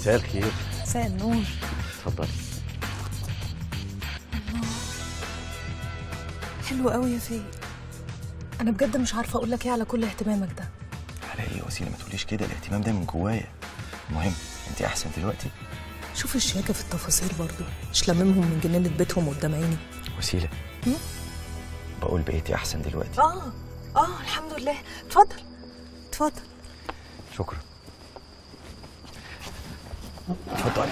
مساء الخير مساء النور اتفضلي حلو قوي يا فايق انا بجد مش عارفه اقول لك ايه على كل اهتمامك ده على ايه يا وسيله ما تقوليش كده الاهتمام ده من جوايا المهم انت احسن دلوقتي شوف الشياكه في التفاصيل برضو مش لممهم من جنينه بيتهم قدام عيني وسيله هم؟ بقول بقيتي احسن دلوقتي اه اه الحمد لله اتفضل اتفضل شكرا اتفضلي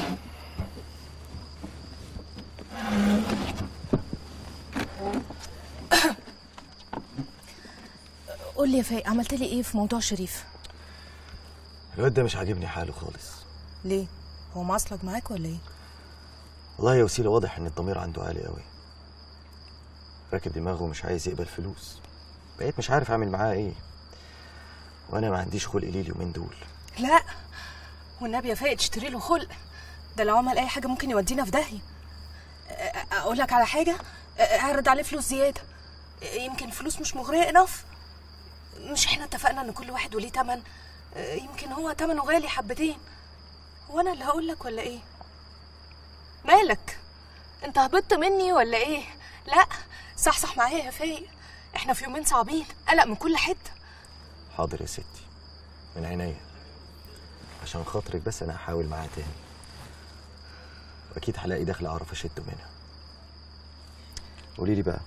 قول لي يا فايق عملت لي ايه في موضوع شريف الواد ده مش عاجبني حاله خالص ليه هو معصلك معاك ولا ايه والله يا وسيله واضح ان الضمير عنده عالي قوي راكب دماغه ومش عايز يقبل فلوس بقيت مش عارف اعمل معاه ايه وانا ما عنديش خلق ليه اليومين دول لا والنبي يا فايق تشتري له خلق ده لو عمل اي حاجه ممكن يودينا في داهيه أ- اقول لك على حاجه أ- اعرض عليه فلوس زياده يمكن الفلوس مش مغريه انف مش احنا اتفقنا ان كل واحد وليه تمن يمكن هو تمنه غالي حبتين وانا اللي هقول لك ولا ايه مالك انت هبطت مني ولا ايه لا صحصح معايا يا فايق احنا في يومين صعبين قلق من كل حته حاضر يا ستي من عينيا عشان خاطرك بس انا هحاول معاه تاني واكيد هلاقي دخل اعرف اشده منها قولي لي بقى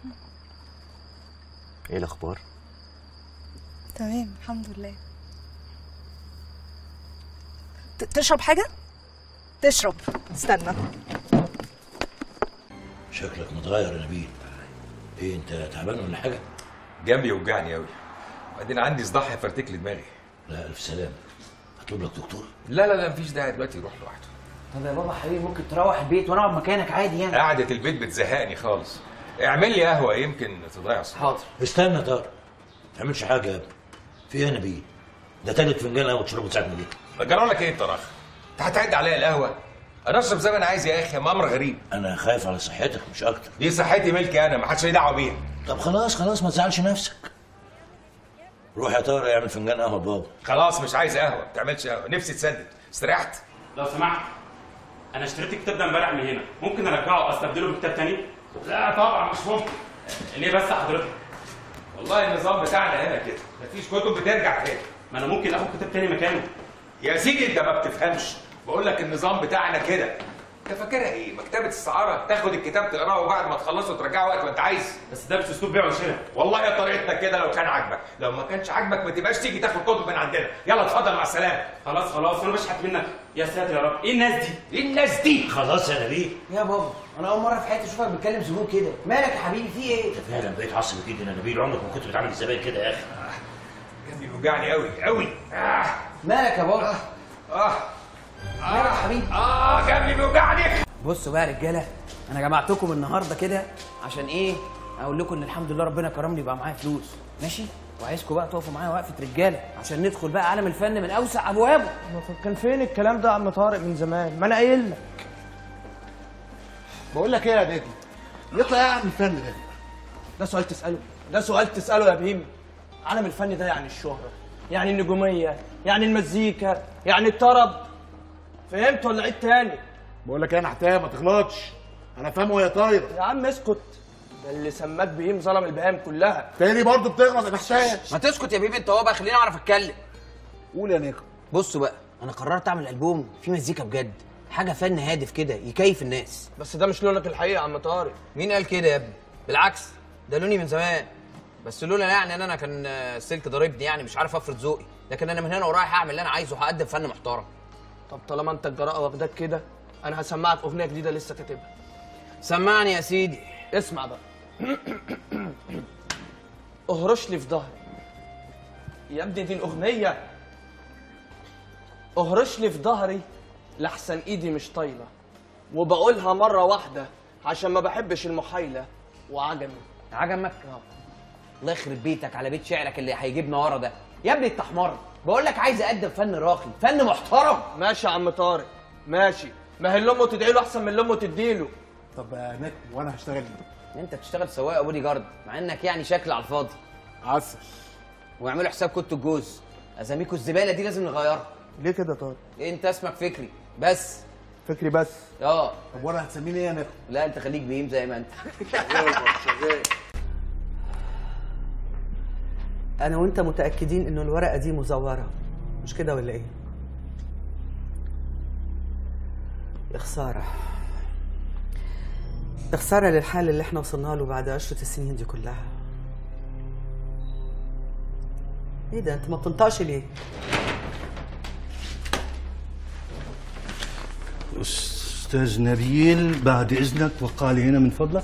ايه الاخبار تمام الحمد لله ت- تشرب حاجة؟ تشرب استنى شكلك متغير يا نبيل ايه انت تعبان ولا حاجه جنبي يوجعني قوي وبعدين عندي صداع هيفرتك لي دماغي لا الف سلام اطلب لك دكتور لا لا لا مفيش داعي دلوقتي يروح لوحده طب يا بابا حبيبي ممكن تروح البيت وانا اقعد مكانك عادي يعني قعدة البيت بتزهقني خالص اعمل لي قهوة يمكن تضيع الصداع حاضر استنى يا طارق ما تعملش حاجه يا ابني في ايه يا نبيل ده تالت فنجان قهوه تشربه ساعه ما جيت جرى لك ايه انت راخ انت هتعد عليا القهوة انا اشرب زي ما انا عايز يا اخي ما امر غريب انا خايف على صحتك مش اكتر دي صحتي ملكي انا ما حدش ليه دعوة بيها طب خلاص خلاص ما تزعلش نفسك روح يا طارق اعمل فنجان قهوه بابا خلاص مش عايز قهوة ما تعملش قهوة نفسي تسدد استريحت لو سمحت انا اشتريت الكتاب ده امبارح من هنا ممكن ارجعه استبدله بكتاب تاني لا طبعا مش ممكن ليه بس حضرتك والله النظام بتاعنا هنا كده مفيش كتب بترجع تاني ما انا ممكن اخد كتاب تاني مكانه يا سيدي انت ما بتفهمش بقول لك النظام بتاعنا كده انت فاكرها ايه مكتبه السعاره تاخد الكتاب تقراه وبعد ما تخلصه ترجعه وقت ما انت عايز بس ده مش اسلوب بيع وشراء والله يا طريقتنا كده لو كان عاجبك لو ما كانش عاجبك ما تبقاش تيجي تاخد كتب من عندنا يلا اتفضل مع السلامه خلاص خلاص انا بشحت منك يا ساتر يا رب ايه الناس دي ايه الناس دي خلاص يا نبيل يا بابا انا اول مره في حياتي اشوفك بتكلم زبون كده مالك يا حبيبي في ايه انت فعلا بقيت عصبي جدا يا نبيل عمرك ما كنت بتعامل الزباين كده يا اخي جنبي بيوجعني قوي قوي اه مالك يا بابا اه مالك يا حبيبي اه جنبي بيوجعني بصوا بقى يا رجاله انا جمعتكم النهارده كده عشان ايه اقول لكم ان الحمد لله ربنا كرمني يبقى معايا فلوس ماشي وعايزكم بقى تقفوا معايا وقفه رجاله عشان ندخل بقى عالم الفن من اوسع ابوابه كان فين الكلام ده يا عم طارق من زمان ما انا قايل لك بقول لك ايه يا دادي يطلع ايه عن الفن ده ده سؤال تساله ده سؤال تساله يا بهيم عالم الفن ده يعني الشهره يعني النجوميه يعني المزيكا يعني الطرب فهمت ولا عيد تاني بقول لك ايه انا حتايه ما تغلطش انا فاهم وهي طايره يا عم اسكت ده اللي سماك بهيم ظلم البهام كلها تاني برضه بتغلط يا حتايه ما تسكت يا بيبي انت هو بقى خليني اعرف اتكلم قول يا نيكو بصوا بقى انا قررت اعمل البوم فيه مزيكا بجد حاجه فن هادف كده يكيف الناس بس ده مش لونك الحقيقي يا عم طارق مين قال كده يا ابني بالعكس ده لوني من زمان بس لولا يعني ان انا كان آه، السلك ضاربني يعني مش عارف افرض ذوقي لكن انا من هنا ورايح اعمل اللي انا عايزه هقدم فن محترم طب طالما انت الجراءه واخداك كده انا هسمعك اغنيه جديده لسه كاتبها سمعني يا سيدي اسمع بقى اهرش لي في ظهري يا ابني دي الاغنيه اهرش لي في ظهري لحسن ايدي مش طايله وبقولها مره واحده عشان ما بحبش المحايله وعجمي عجمك اه الله يخرب بيتك على بيت شعرك اللي هيجيبنا ورا ده يا ابني انت حمار بقول لك عايز اقدم فن راقي فن محترم ماشي يا عم طارق ماشي ما هي اللي امه تدعي له احسن من اللي امه تديله طب يا نجم وانا هشتغل ايه؟ انت بتشتغل سواق او بودي جارد مع انك يعني شكل على الفاضي عسل واعملوا حساب كنت الجوز اساميكوا الزباله دي لازم نغيرها ليه كده طارق انت اسمك فكري بس فكري بس اه طب وانا هتسميني ايه يا نخل لا انت خليك بهيم زي ما انت انا وانت متاكدين انه الورقه دي مزوره مش كده ولا ايه يا خساره يا خساره للحال اللي احنا وصلنا له بعد عشرة السنين دي كلها ايه ده انت ما بتنطقش ليه أستاذ نبيل بعد إذنك وقع لي هنا من فضلك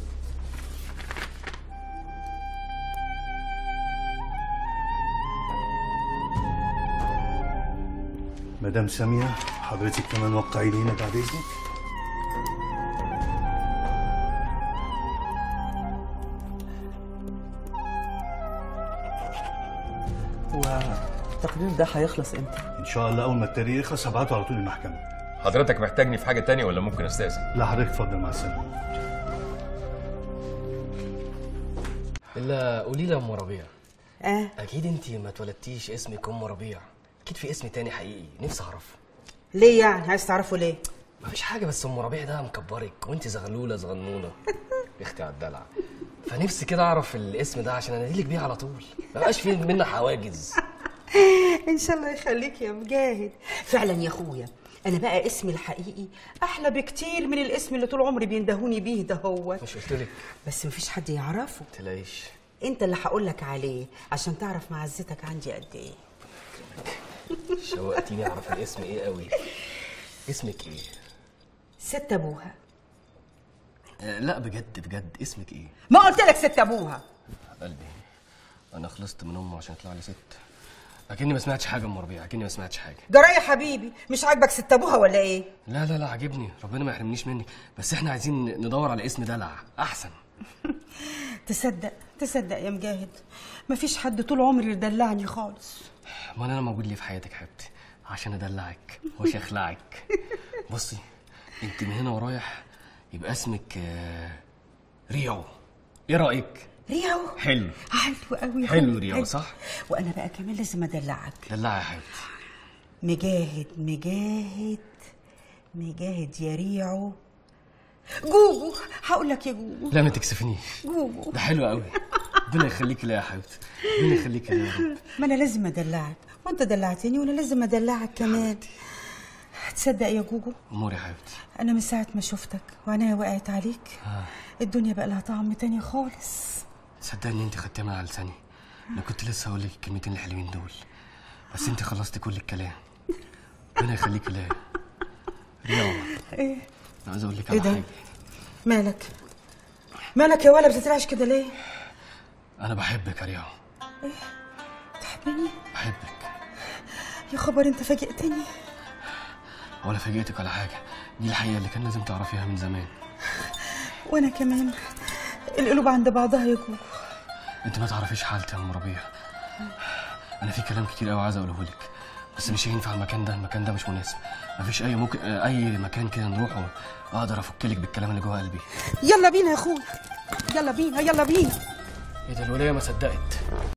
مدام سامية حضرتك كمان وقعي لي هنا بعد إذنك هو التقرير ده هيخلص امتى إن شاء الله أول ما التاريخ يخلص هبعته على طول المحكمة حضرتك محتاجني في حاجة تانية ولا ممكن استأذن؟ لا حضرتك اتفضل مع السلامة الا قولي لي يا ام ربيع اه اكيد انت ما اتولدتيش اسمك ام ربيع اكيد في اسم تاني حقيقي نفسي اعرفه ليه يعني عايز تعرفه ليه مفيش حاجه بس ام ربيع ده مكبرك وانت زغلوله صغنونه يا اختي على الدلع فنفسي كده اعرف الاسم ده عشان اناديلك بيه على طول ما بقاش فيه منا حواجز ان شاء الله يخليك يا مجاهد فعلا يا اخويا انا بقى اسمي الحقيقي احلى بكتير من الاسم اللي طول عمري بيندهوني بيه ده هو مش قلت لك بس مفيش حد يعرفه تلاقيش انت اللي هقول لك عليه عشان تعرف معزتك عندي قد ايه شوقتيني اعرف الاسم ايه قوي اسمك ايه ست ابوها آه لا بجد بجد اسمك ايه ما قلت لك ست ابوها قلبي انا خلصت من امه عشان يطلع لي ست اكني ما سمعتش حاجه ام ربيع اكني ما سمعتش حاجه جرى يا حبيبي مش عاجبك ست ابوها ولا ايه لا لا لا عاجبني ربنا ما يحرمنيش منك بس احنا عايزين ندور على اسم دلع احسن تصدق تصدق يا مجاهد مفيش حد طول عمري يدلعني خالص ما انا موجود ليه في حياتك حبيبتي عشان ادلعك واشخلعك بصي انت من هنا ورايح يبقى اسمك آه، ريو ايه رايك رياو حلو حلو قوي حلو رياو صح وانا بقى كمان لازم ادلعك دلعي يا حبيبتي مجاهد مجاهد مجاهد يا ريعو جوجو هقول لك يا جوجو لا ما تكسفنيش جوجو ده حلو قوي ربنا يخليك ليا يا حبيبتي ربنا يخليك ليا يا رب ما انا لازم ادلعك وانت دلعتني وانا لازم ادلعك كمان تصدق يا جوجو امور يا حبيبتي انا من ساعه ما شفتك وعينيا وقعت عليك الدنيا بقى لها طعم تاني خالص صدقني انت خدتها من على لساني انا كنت لسه هقول لك الكلمتين الحلوين دول بس انت خلصتي كل الكلام ربنا يخليك ليا رياض ايه انا عايز اقول لك ايه على ده حاجه مالك مالك يا ولا بتترعش كده ليه انا بحبك يا رياض تحبني بحبك يا خبر انت فاجئتني ولا فاجئتك ولا حاجه دي الحقيقه اللي كان لازم تعرفيها من زمان وانا كمان القلوب عند بعضها يا جوجو انت ما تعرفيش حالتي يا ام ربيع انا في كلام كتير قوي عايز اقوله لك بس مش هينفع المكان ده المكان ده مش مناسب مفيش اي ممكن اي مكان كده نروحه اقدر افكلك بالكلام اللي جوه قلبي يلا بينا يا اخويا يلا بينا يلا بينا ايه ده الوليه ما صدقت